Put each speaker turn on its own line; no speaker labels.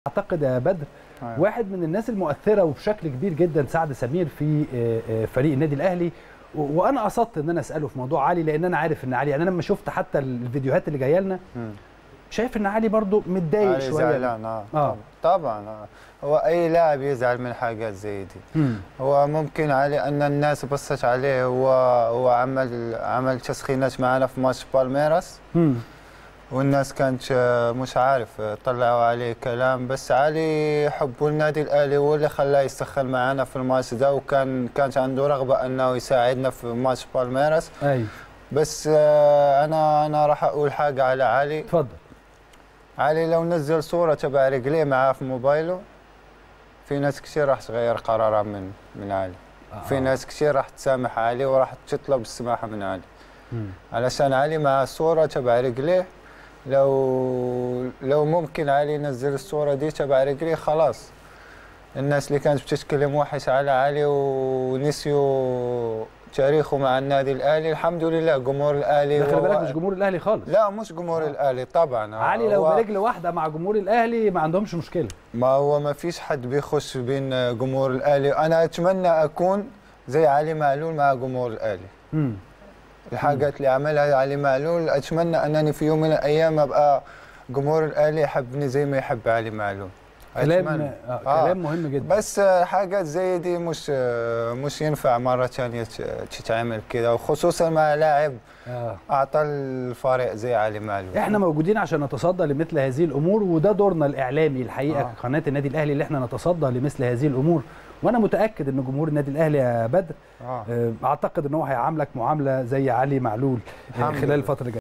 اعتقد يا بدر
أيوة.
واحد من الناس المؤثره وبشكل كبير جدا سعد سمير في آه، آه، فريق النادي الاهلي و- وانا قصدت ان انا اساله في موضوع علي لان انا عارف ان علي يعني انا لما شفت حتى الفيديوهات اللي جايه لنا
مم.
شايف ان علي برضو متضايق
علي
شويه
زعلان اه,
آه.
طبعا آه. هو اي لاعب يزعل من حاجات زي دي
مم.
هو ممكن علي ان الناس بصت عليه هو هو عمل عمل تسخينات معنا في ماتش بالميراس
مم.
والناس كانت آه، مش عارف آه، طلعوا عليه كلام بس علي حبه النادي الاهلي هو اللي خلاه يسخن معنا في الماتش ده وكان كانت عنده رغبه انه يساعدنا في ماتش بالميراس
ايوه
بس آه، انا انا راح اقول حاجه على علي
اتفضل
علي لو نزل صورة تبع رجليه معاه في موبايله في ناس كثير راح تغير قرارها من من علي في ناس كثير راح تسامح علي وراح تطلب السماحة من علي
مم.
علشان علي مع صورة تبع رجليه لو لو ممكن علي ينزل الصورة دي تبع رجليه خلاص الناس اللي كانت بتتكلم وحش على علي ونسيوا تاريخه مع النادي الأهلي الحمد لله جمهور الأهلي
ده خلي
هو-
بالك مش جمهور الاهلي خالص
لا مش جمهور الأهلي طبعا
علي لو
هو-
برجل واحده مع جمهور الاهلي ما عندهمش مشكله
ما هو ما فيش حد بيخش بين جمهور الاهلي انا اتمنى اكون زي علي معلول مع جمهور الاهلي
مم.
الحاجات اللي عملها علي معلول اتمنى انني في يوم من الايام ابقى جمهور الاهلي يحبني زي ما يحب علي معلول
كلام
أتمنى.
آه.
آه.
كلام مهم جدا
بس آه، حاجات زي دي مش آه، مش ينفع مره ثانيه تتعمل كده وخصوصا مع لاعب
آه.
اعطى الفريق زي علي معلول
احنا موجودين عشان نتصدى لمثل هذه الامور وده دورنا الاعلامي الحقيقه
آه.
قناه النادي الاهلي اللي احنا نتصدى لمثل هذه الامور وانا متاكد ان جمهور النادي الاهلي يا بدر
آه.
آه، اعتقد ان هو هيعاملك معامله زي علي معلول آه،
الحمد
خلال
لله.
الفتره الجايه